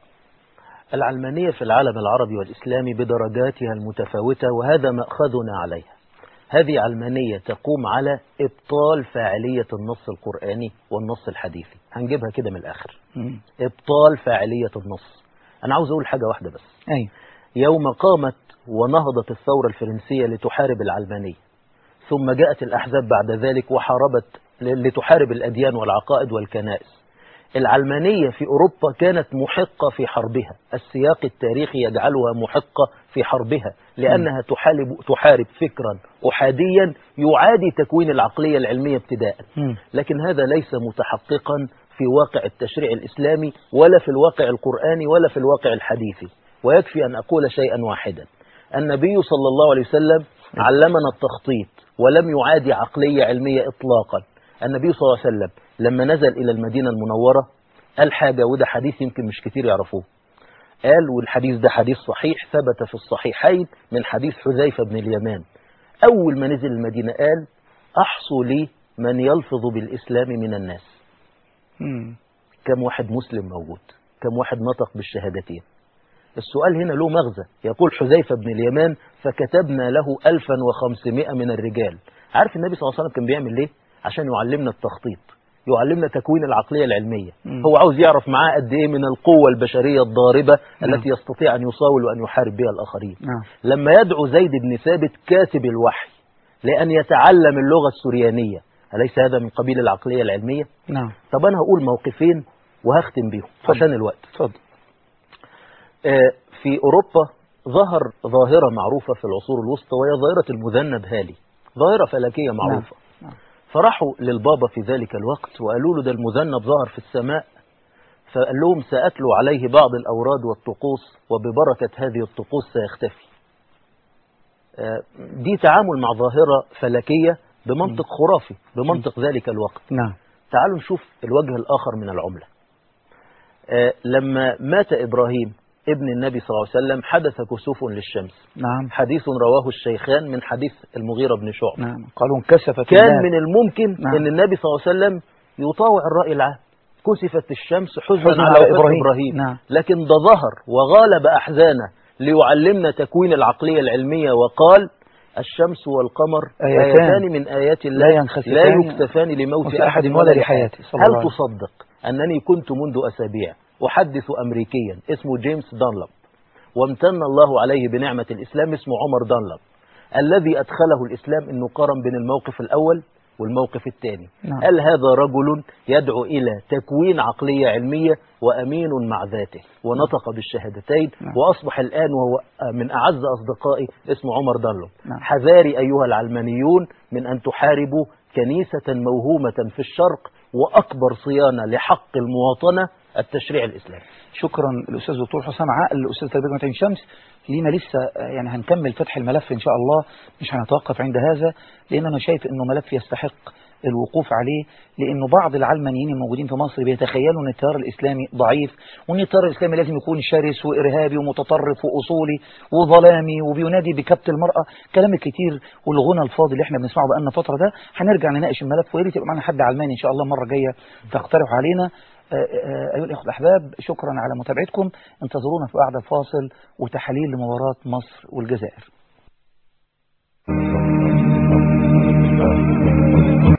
العلمانية في العالم العربي والإسلامي بدرجاتها المتفاوتة وهذا مأخذنا عليها هذه علمانية تقوم على إبطال فاعلية النص القرآني والنص الحديثي هنجيبها كده من الآخر مم. إبطال فاعلية النص أنا عاوز أقول حاجة واحدة بس أي يوم قامت ونهضت الثورة الفرنسية لتحارب العلمانية ثم جاءت الأحزاب بعد ذلك وحاربت ل- لتحارب الأديان والعقائد والكنائس العلمانية في أوروبا كانت محقة في حربها السياق التاريخي يجعلها محقة في حربها لأنها تحارب, تحارب فكرا أحاديا يعادي تكوين العقلية العلمية ابتداء مم. لكن هذا ليس متحققا في واقع التشريع الإسلامي ولا في الواقع القرآني ولا في الواقع الحديثي ويكفي أن أقول شيئا واحدا النبي صلى الله عليه وسلم علمنا التخطيط ولم يعادي عقلية علمية إطلاقا النبي صلى الله عليه وسلم لما نزل إلى المدينة المنورة قال حاجة وده حديث يمكن مش كتير يعرفوه قال والحديث ده حديث صحيح ثبت في الصحيحين من حديث حذيفة بن اليمان أول ما نزل المدينة قال أحصوا لي من يلفظ بالإسلام من الناس مم. كم واحد مسلم موجود كم واحد نطق بالشهادتين السؤال هنا له مغزى يقول حذيفة بن اليمان فكتبنا له 1500 من الرجال عارف النبي صلى الله عليه وسلم كان بيعمل ليه عشان يعلمنا التخطيط يعلمنا تكوين العقلية العلمية مم. هو عاوز يعرف معاه قد ايه من القوة البشرية الضاربة نعم. التي يستطيع أن يصاول وأن يحارب بها الآخرين نعم لما يدعو زيد بن ثابت كاتب الوحي لأن يتعلم اللغة السريانية أليس هذا من قبيل العقلية العلمية نعم طب أنا هقول موقفين وهختم بيهم اتفضل. عشان الوقت اتفضل آه، في أوروبا ظهر ظاهرة معروفة في العصور الوسطى وهي ظاهرة المذنب هالي ظاهرة فلكية معروفة نعم. فراحوا للبابا في ذلك الوقت وقالوا له ده المذنب ظهر في السماء فقال لهم سأتلو عليه بعض الأوراد والطقوس وببركة هذه الطقوس سيختفي آه، دي تعامل مع ظاهرة فلكية بمنطق خرافي بمنطق ذلك الوقت نعم تعالوا نشوف الوجه الآخر من العملة آه، لما مات إبراهيم ابن النبي صلى الله عليه وسلم حدث كسوف للشمس نعم حديث رواه الشيخان من حديث المغيرة بن شعبة نعم قالوا انكسفت كان الليل. من الممكن نعم. أن النبي صلى الله عليه وسلم يطاوع الرأي العام كسفت الشمس حزنا حزنا على على وفاة إبراهيم. إبراهيم نعم. لكن ده ظهر وغالب أحزانه ليعلمنا تكوين العقلية العلمية وقال الشمس والقمر آيتان. آيتان من آيات الله لا ينخسفان لا يكتفان لموت وفي أحد ولا لحياته صلى الله هل عليه تصدق أنني كنت منذ أسابيع أحدث أمريكيا اسمه جيمس دانلاب وامتن الله عليه بنعمة الإسلام اسمه عمر دانلاب الذي أدخله الإسلام أنه قارن بين الموقف الأول والموقف الثاني نعم. قال هذا رجل يدعو إلى تكوين عقلية علمية وأمين مع ذاته ونطق بالشهادتين نعم. وأصبح الآن وهو من أعز أصدقائي اسمه عمر دانلوب نعم. حذاري أيها العلمانيون من أن تحاربوا كنيسة موهومة في الشرق وأكبر صيانة لحق المواطنة التشريع الإسلامي شكرا الاستاذ دكتور حسام عقل الاستاذ تربيه جامعه عين شمس لينا لسه آه، يعني هنكمل فتح الملف ان شاء الله مش هنتوقف عند هذا لان انا شايف انه ملف يستحق الوقوف عليه لانه بعض العلمانيين الموجودين في مصر بيتخيلوا ان التيار الاسلامي ضعيف وان التيار الاسلامي لازم يكون شرس وارهابي ومتطرف واصولي وظلامي وبينادي بكبت المراه كلام الكتير والغنى الفاضي اللي احنا بنسمعه بقالنا فتره ده هنرجع نناقش الملف ويا ريت يبقى معانا حد علماني ان شاء الله المره الجايه تقترح علينا آه، آه، أيها الإخوة الأحباب شكرا على متابعتكم انتظرونا في بعد الفاصل وتحليل لمباراة مصر والجزائر